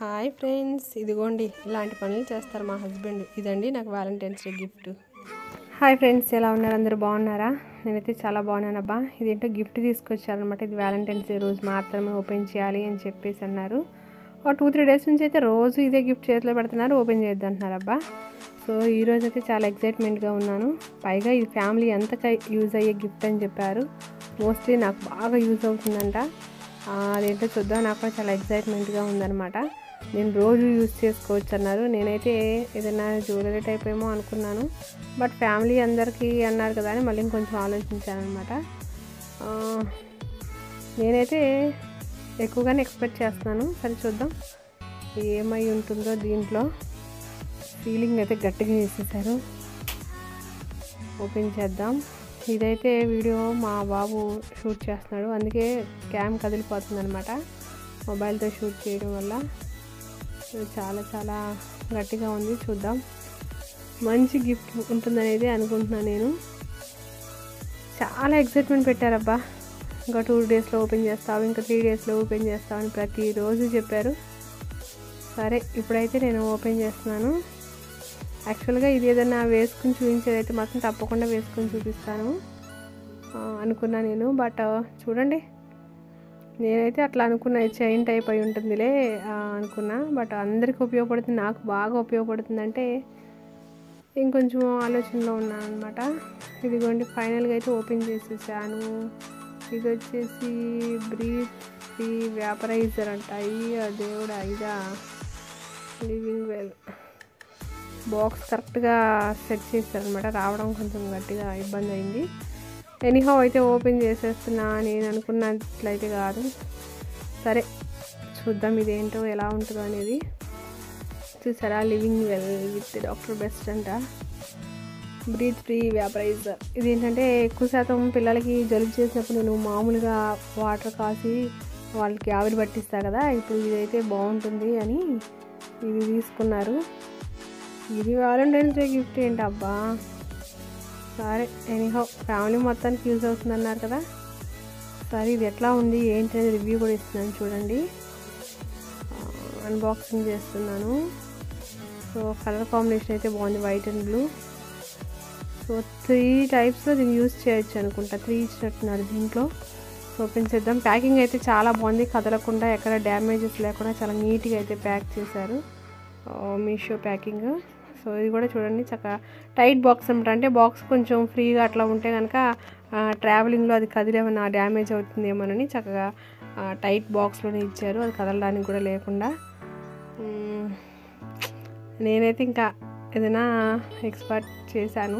Hi friends ఇదిగోండి ఇలాంటి పనులు చేస్తారు మా హస్బెండ్ ఇదండి నాకు Valentine's day gift hi friends ఎలా ఉన్నారు అందరూ బాగున్నారా నేనైతే చాలా బాగున్నానబ్బా ఇదేంటో గిఫ్ట్ తీసుకొచ్చారనమాట ఇది వ్యాలంటైన్స్ డే రోజు మాత్రమే ఓపెన్ చేయాలి అని చెప్పేసి అన్నారు ఒక టూ త్రీ డేస్ నుంచి అయితే రోజు ఇదే గిఫ్ట్ చేతిలో పెడుతున్నారు ఓపెన్ చేయొద్దు అంటున్నారు అబ్బా సో ఈరోజు అయితే చాలా ఎక్సైట్మెంట్గా ఉన్నాను పైగా ఇది ఫ్యామిలీ అంతగా యూజ్ అయ్యే గిఫ్ట్ అని చెప్పారు మోస్ట్లీ నాకు బాగా యూజ్ అవుతుందంట ఆ, అదేంటో చూద్దాం నాకు కూడా చాలా ఎక్సైట్మెంట్గా ఉందన్నమాట నేను రోజు యూజ్ చేసుకోవచ్చు అన్నారు నేనైతే ఏదైనా జ్యువెలరీ టైప్ ఏమో అనుకున్నాను బట్ ఫ్యామిలీ అందరికీ అన్నారు కదా అని మళ్ళీ ఇంకొంచెం ఆలోచించాను అనమాట నేనైతే ఎక్కువగానే ఎక్స్పెక్ట్ చేస్తున్నాను సరే చూద్దాం ఏమై ఉంటుందో దీంట్లో ఫీలింగ్ అయితే గట్టిగా చేసేసారు ఓపెన్ చేద్దాం ఇదైతే వీడియో మా బాబు షూట్ చేస్తున్నాడు అందుకే క్యామ్ కదిలిపోతుంది అనమాట మొబైల్తో షూట్ చేయడం వల్ల ఇది చాలా చాలా గట్టిగా ఉంది చూద్దాం మంచి గిఫ్ట్ ఉంటుందనేది అనుకుంటున్నాను నేను చాలా ఎక్సైట్మెంట్ పెట్టారబ్బా ఇంకా టూ డేస్లో ఓపెన్ చేస్తావు ఇంకా త్రీ డేస్లో ఓపెన్ చేస్తావు అని ప్రతిరోజు చెప్పారు సరే ఇప్పుడైతే నేను ఓపెన్ చేస్తున్నాను యాక్చువల్గా ఇది ఏదైనా వేసుకుని చూపించేదైతే మాత్రం తప్పకుండా వేసుకుని చూపిస్తాను ఆ, అనుకున్నా నేను బట్ చూడండి నేనైతే అట్లా అనుకున్నా ఇది చైన్ టైప్ అయి ఉంటుందిలే ఆ, అనుకున్నా బట్ అందరికీ ఉపయోగపడుతుంది నాకు బాగా ఉపయోగపడుతుందంటే ఇంకొంచెం ఆలోచనలో ఉన్నాను అనమాట ఇదిగోండి ఫైనల్గా అయితే ఓపెన్ చేసేసాను ఇది వచ్చేసి బ్రీత్ ఫ్రీ వ్యాపరైజర్ అంట అయ్యో దేవుడా ఇదా లివింగ్ వెల్ బాక్స్ కరెక్ట్గా సెట్ చేశారనమాట రావడం కొంచెం గట్టిగా ఇబ్బంది అయింది ఎనీహౌ అయితే ఓపెన్ చేసేస్తున్నా నేను అనుకున్నట్లయితే కాదు సరే చూద్దాం ఇదేంటో ఎలా ఉంటుందో అనేది చూసారా living well with doctor best అంట బ్రీత్ ఫ్రీ వ్యాపరైజర్ ఇదేంటంటే ఎక్కువ శాతం పిల్లలకి జలుబు చేసినప్పుడు నేను మామూలుగా వాటర్ కాసి వాళ్ళకి ఆవిరి పట్టిస్తా కదా ఇప్పుడు ఇదైతే బాగుంటుంది అని ఇది తీసుకున్నారు ఇది వ్యాలంటైన్స్ డే గిఫ్ట్ ఏంటి అబ్బా సరే ఎనీహౌ ఫ్యామిలీ మొత్తానికి యూజ్ అవుతుంది అన్నారు కదా సరే ఇది ఎట్లా ఉంది ఏంటి అనేది రివ్యూ కూడా ఇస్తున్నాను చూడండి అన్బాక్సింగ్ చేస్తున్నాను సో కలర్ కాంబినేషన్ అయితే బాగుంది white and blue so three టైప్స్లో దీన్ని యూజ్ చేయొచ్చు అనుకుంటా త్రీ ఇచ్చినట్టున్నారు దీంట్లో సో ఓపెన్ చేద్దాం ప్యాకింగ్ అయితే చాలా బాగుంది కదలకుండా ఎక్కడ డ్యామేజెస్ లేకుండా చాలా నీట్గా అయితే ప్యాక్ చేశారు మీషో ప్యాకింగ్ సో ఇది కూడా చూడండి చక్కగా టైట్ బాక్స్ అనమాట అంటే బాక్స్ కొంచెం ఫ్రీగా అట్లా ఉంటే కనుక ట్రావెలింగ్లో అది కదిలేమన్నా డ్యామేజ్ అవుతుందేమోనని చక్కగా టైట్ బాక్స్లోనే ఇచ్చారు అది కదలడానికి కూడా లేకుండా మ్మ్. నేనైతే ఇంకా ఏదైనా ఎక్స్పర్ట్ చేశాను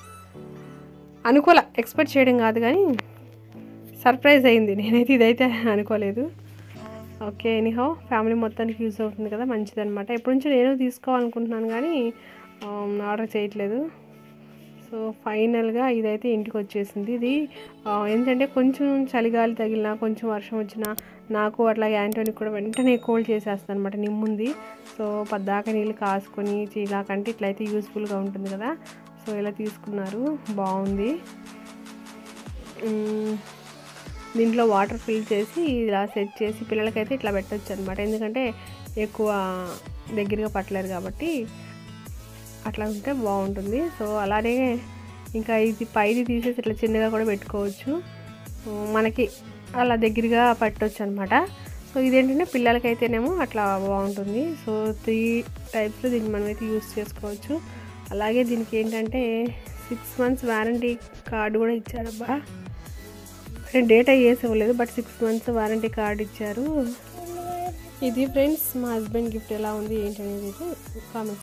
అనుకోలే ఎక్స్పెక్ట్ చేయడం కాదు కానీ సర్ప్రైజ్ అయింది నేనైతే ఇదైతే అనుకోలేదు ఓకే ఎనీహౌ ఫ్యామిలీ మొత్తానికి యూజ్ అవుతుంది కదా మంచిదన్నమాట ఎప్పటి నుంచో నేను తీసుకోవాలనుకుంటున్నాను కానీ ఆర్డర్ చేయట్లేదు సో ఫైనల్గా ఇదైతే ఇంటికి వచ్చేసింది ఇది ఆ, ఏంటంటే కొంచెం చలిగాలి తగిలినా కొంచెం వర్షం వచ్చినా నాకు అట్లాగే యాంటోనికి కూడా వెంటనే కోల్డ్ చేసేస్తాను అనమాట నిమ్ముంది సో పద్దాక నీళ్ళు కాసుకొని ఇలా కంటే ఇట్లయితే యూస్ఫుల్గా ఉంటుంది కదా సో ఇలా తీసుకున్నారు బాగుంది మ్మ్. దీంట్లో వాటర్ ఫిల్ చేసి ఇలా సెట్ చేసి పిల్లలకైతే ఇట్లా పెట్టొచ్చు అనమాట ఎందుకంటే ఎక్కువ దగ్గరగా పట్టలేరు కాబట్టి అట్లా ఉంటే బాగుంటుంది సో అలానే ఇంకా ఇది పైది తీసేసి ఇట్లా చిన్నగా కూడా పెట్టుకోవచ్చు సో మనకి అలా దగ్గరగా పట్టవచ్చు అనమాట సో ఇదేంటంటే పిల్లలకైతేనేమో అట్లా బాగుంటుంది సో త్రీ టైప్స్లో దీన్ని మనమైతే యూస్ చేసుకోవచ్చు అలాగే దీనికి ఏంటంటే సిక్స్ మంత్స్ వారంటీ కార్డు కూడా ఇచ్చారబ్బా డేటా వేసి ఇవ్వలేదు but six months warranty card ఇచ్చారు ఇది ఫ్రెండ్స్ మా హస్బెండ్ గిఫ్ట్ ఎలా ఉంది ఏంటి అనేది కామెంట్